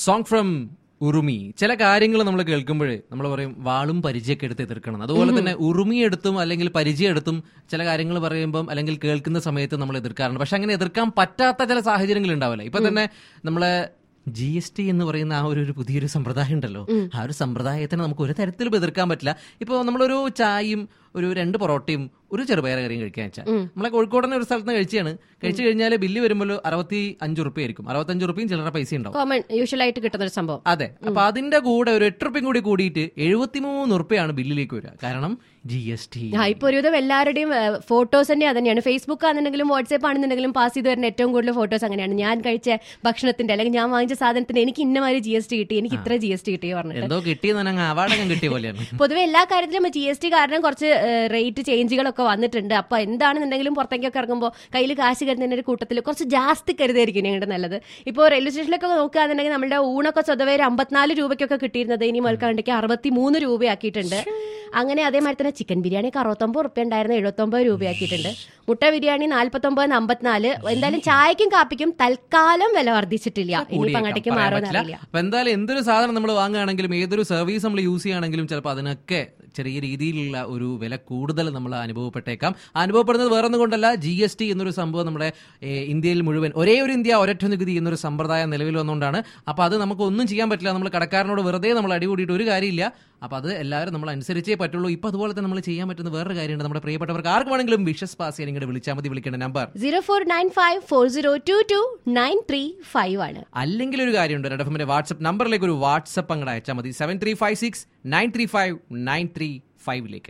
Song from ഉറുമി ചില കാര്യങ്ങൾ നമ്മൾ കേൾക്കുമ്പോഴേ നമ്മൾ പറയും വാളും പരിചയമൊക്കെ എടുത്ത് എതിർക്കണം അതുപോലെ തന്നെ ഉറുമി എടുത്തും അല്ലെങ്കിൽ പരിചയം എടുത്തും ചില കാര്യങ്ങൾ പറയുമ്പം അല്ലെങ്കിൽ കേൾക്കുന്ന സമയത്ത് നമ്മൾ എതിർക്കാറുണ്ട് പക്ഷെ അങ്ങനെ എതിർക്കാൻ പറ്റാത്ത ചില സാഹചര്യങ്ങൾ ഉണ്ടാവില്ല ഇപ്പൊ തന്നെ നമ്മളെ ജി എസ് ടി എന്ന് പറയുന്ന ആ ഒരു ഒരു പുതിയൊരു സമ്പ്രദായം ഉണ്ടല്ലോ ആ ഒരു സമ്പ്രദായത്തിന് നമുക്ക് ഒരു തരത്തിലും എതിർക്കാൻ പറ്റില്ല ഇപ്പോൾ നമ്മളൊരു ചായയും ഒരു രണ്ട് പൊറോട്ടയും ഒരു ചെറുപയർ കറിയും കഴിക്കാൻ വെച്ചാൽ നമ്മളെ കോഴിക്കോട് തന്നെ ഒരു സ്ഥലത്ത് നിന്ന് കഴിച്ചാണ് കഴിച്ചു കഴിഞ്ഞാൽ ബില്ല് വരുമ്പോൾ അറുപത്തി അഞ്ച് റുപ്യ ആയിരിക്കും അറുപത്തഞ്ച് റുപ്യയും ചില്ലറ പൈസ ഉണ്ടാവും കോമൺ യൂഷ്വൽ ആയിട്ട് കിട്ടുന്ന ഒരു സംഭവം അതെ അപ്പൊ അതിന്റെ കൂടെ ഒരു എട്ട് റുപ്യം കൂടി കൂടിയിട്ട് എഴുപത്തിമൂന്ന് റുപ്യാണ് ബില്ലിലേക്ക് വരിക കാരണം ജി എസ് ടി ആ ഇപ്പൊ ഒരുവിധം എല്ലാവരുടെയും ഫോട്ടോസ് തന്നെ അതന്നെയാണ് ഫേസ്ബുക്ക് ആണെന്നുണ്ടെങ്കിലും വാട്സ്ആപ്പ് ആണെന്നുണ്ടെങ്കിലും പാസ് ചെയ്ത് വരുന്ന ഏറ്റവും കൂടുതൽ ഫോട്ടോസ് അങ്ങനെയാണ് ഞാൻ കഴിച്ച ഭക്ഷണത്തിന്റെ അല്ലെങ്കിൽ ഞാൻ വാങ്ങിച്ച സാധനത്തിന് എനിക്ക് ഇന്നമാതിരി ജി എസ് ടി കിട്ടി എനിക്ക് ഇത്ര ജി എസ് ടി കിട്ടി പറഞ്ഞിട്ട് എന്തോ കിട്ടിയെന്ന് അങ്ങ് അവാർഡൊക്കെ കിട്ടിയ പോലെയാണ് പൊതുവെ എല്ലാ കാര്യത്തിലും ജി എസ് ടി കാരണം കുറച്ച് റേറ്റ് ചേഞ്ചുകളൊക്കെ വന്നിട്ടുണ്ട് അപ്പൊ എന്താണെന്നുണ്ടെങ്കിലും പുറത്തേക്കൊക്കെ ഇറങ്ങുമ്പോൾ കയ്യിൽ കാശ് കരുതുന്നതിന്റെ ഒരു കൂട്ടത്തിൽ കുറച്ച് ജാസ്തി കരുതായിരിക്കും ഞങ്ങളുടെ നല്ലത് ഇപ്പോൾ റെയിൽവേ സ്റ്റേഷനിലൊക്കെ നോക്കുകയാണെന്നുണ്ടെങ്കിൽ നമ്മുടെ ഊണൊക്കെ സ്വതവേ ഒരു അമ്പത്തിനാല് രൂപയ്ക്കൊക്കെ കിട്ടിയിരുന്നത് ഇനി മുതൽക്കാണ്ടേക്ക് അറുപത്തി മൂന്ന് രൂപയാക്കിയിട്ടുണ്ട് അങ്ങനെ അതേമാതിരി തന്നെ ചിക്കൻ ബിരിയാണിക്ക് അറുപത്തൊമ്പത് റുപ്യ ഉണ്ടായിരുന്ന എഴുപത്തൊമ്പത് രൂപയാക്കിയിട്ടുണ്ട് മുട്ട ബിരിയാണി നാല്പത്തൊമ്പത് അമ്പത്തിനാല് എന്തായാലും ചായക്കും കാപ്പിക്കും തൽക്കാലം വില വർദ്ധിച്ചിട്ടില്ല ഇനിയിപ്പോ അങ്ങോട്ടേക്ക് പറയാൻ മാറുമെന്ന് പറ്റില്ല. അറിയില്ല അപ്പൊ എന്തായാലും എന്തൊരു സാധനം നമ്മൾ വാങ്ങുകയാണെങ്കിലും ഏതൊരു സർവീസ് നമ്മൾ യൂസ് ചെയ്യുകയാണെങ്കിലും ചിലപ്പോൾ അതിനൊക്കെ ചെറിയ രീതിയിലുള്ള ഒരു വില കൂടുതൽ നമ്മൾ അനുഭവപ്പെട്ടേക്കാം അനുഭവപ്പെടുന്നത് വേറൊന്നും കൊണ്ടല്ല ജി എസ് ടി എന്നൊരു സംഭവം നമ്മുടെ ഏ, ഇന്ത്യയിൽ മുഴുവൻ ഒരേ ഒരു ഇന്ത്യ ഒരൊറ്റ നികുതി എന്നൊരു സമ്പ്രദായം നിലവിൽ വന്നുകൊണ്ടാണ് അപ്പൊ അത് നമുക്ക് ഒന്നും ചെയ്യാൻ പറ്റില്ല നമ്മൾ കടക്കാരനോട് വെറുതെ നമ്മൾ അടികൂടിയിട്ട് ഒരു കാര്യമില്ല അപ്പൊ അത് എല്ലാവരും നമ്മൾ അനുസരിച്ചേ പറ്റുള്ളൂ ഇപ്പൊ അതുപോലെ തന്നെ നമ്മൾ ചെയ്യാൻ പറ്റുന്ന വേറൊരു കാര്യമുണ്ട് നമ്മുടെ പ്രിയപ്പെട്ടവർക്ക് ആർക്ക് വേണമെങ്കിലും വിഷസ് പാസ് ചെയ്യാൻ ഇങ്ങോട്ട് വിളിച്ചാൽ മതി വിളിക്കേണ്ട number zero four nine five four zero two two nine three five ആണ് അല്ലെങ്കിൽ ഒരു കാര്യമുണ്ട് റെഡ് എഫിന്റെ വാട്സ്ആപ്പ് നമ്പറിലേക്ക് ഒരു വാട്സ്ആപ്പ് അങ്ങോട്ട് അയച്ചാൽ മതി seven three five six nine three five nine three ഫൈവിലേക്ക്